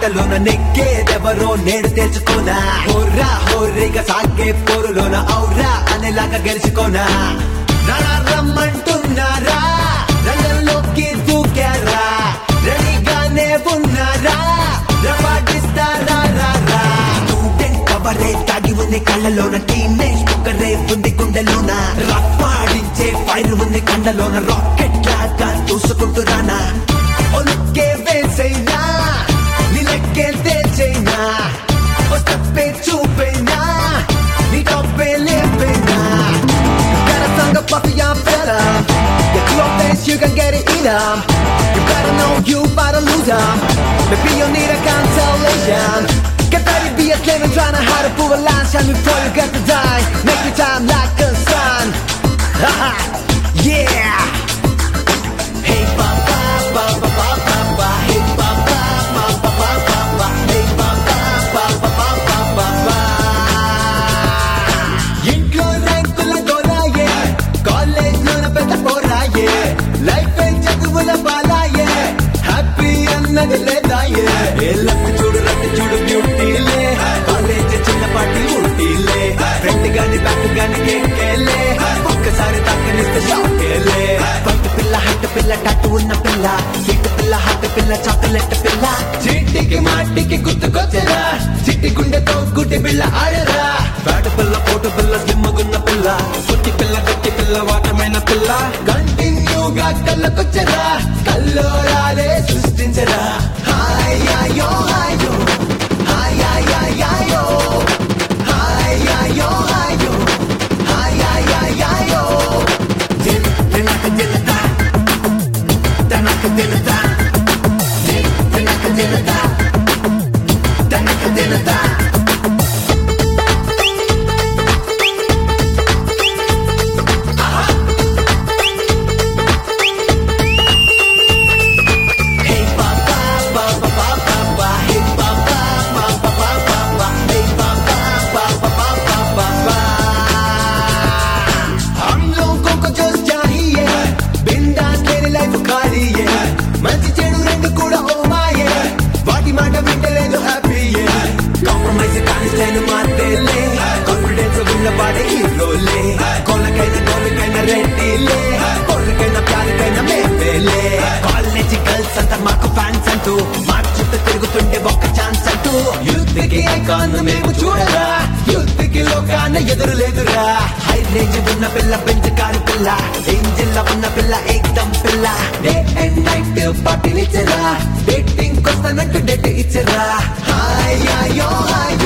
ఆటలోన నెక్కేదెవరో నేడు తెలుసుకోనా హోర్రా హోర్రిగా సాగే పోరులోన ఔరా అనేలాగా గెలుచుకోనా రారా రమ్మంటున్నారా రంగంలోకి దూకారా రెడీగానే ఉన్నారా రవాడిస్తారా రా రా స్టూడెంట్ కవరే తాగి ఉంది కళ్ళలోన టీనేజ్ పొగరే ఉంది గుండెలోన రప్పాడించే ఫైర్ ఉంది కండలోన రాకెట్ లాగా చూసుకుంటూ రానా ఒలుక్కే వేసైనా నిలక్కే తెచ్చైనా ఓ స్టెప్పే చూపైనా నీ టాపే లేపైనా Got a tongue of puffy, I'm fella. Your clothes, you can get it in 'em. You better know you better lose 'em. Maybe you need a consolation. Get ready, be a slave and trying to hide a full line shine before you get to die. Make your time like a sun. Haha, yeah. Hey, ba ba ba ba ba ba ba. Hey, ba ba ba ba ba ba ba. Hey, ba ba ba ba ba ba ba ba. ఇంట్లో ర్యాంకుల గోలాయే college లోన పెద్ద పోరాయే life చదువుల బాలాయే happy అన్నది లేదాయే ఏ luck చూడు రక్ చూడు బ్యూటీలే college చిన్నపాటి ఊటీలే front గాని బ్యాక్ గాని కేకేలే ఒక్కసారి తాకనిస్తే షాకేలే పట్టు పిల్ల హట్టు పిల్ల టట్టు ఉన్న పిల్ల సిట్టు పిల్ల హట్టు పిల్ల చాక్లెట్ పిల్ల చీటికి మాటికి గుర్తుకొచ్చరా చిట్టి గుండెతో గుడ్డి పిల్ల ఆడరా బ్యాట్ పిల్ల పోటు పిల్ల దిమ్మగున్న పిల్ల సుట్టి పిల్ల గట్టి పిల్ల వాటమైన పిల్ల కంటిన్యూగా కళ్ళకొచ్చరా కల్లోరాలే సృష్టించరా హాయ్ అయ్యో హాయో హాయ్ హాయ్ హాయ్ హాయో హాయ్ అయ్యో హాయో హాయ్ హాయ్ హాయ్ హాయో జిన్ తినక తినతా తనక తినతా జిన్ తినక తినతా తనక తినతా Hey ba ba ba ba ba ba ba Hey ba ba ba ba ba ba ba Hey ba ba ba ba ba ba ba ba हम लोगों को जो चाहिए बिंदास तेरे लाइफ खाली है మంచి చెడు రెండు కూడా ఓ మాయే వాటి మాట వింటలేదు హ్యాపీ కాంప్రమైజ్ కానీ స్టైల్ మార్తేలే కాన్ఫిడెన్స్ ఉన్నవాడే హీరోలే కోళ్ళకైనా గోళ్ళకైనా రెడ్డిలే కోళ్ళకైనా ప్యాలకైనా మేమేలే కాలేజీ గర్ల్స్ అంతా మాకు ఫ్యాన్స్ అంటూ మా చుట్టూ తిరుగుతుంటే ఒక్క ఛాన్స్ అంటూ యూత్ కి ఐకాన్ మేము చూడరా యూత్ కి లోకాన ఎదురు లేదురా హై రేంజ్ ఉన్న పిల్ల బెంచ్ కారు పిల్ల ఏంజిల్ ఉన్న పిల్ల ఏకదం పిల్ల డే అండ్ నైట్ పార్టీలు ఇచ్చరా డేటింగ్ కొస్తానంటూ డేట్ ఇచ్చరా హాయ్ అయ్యో హాయ్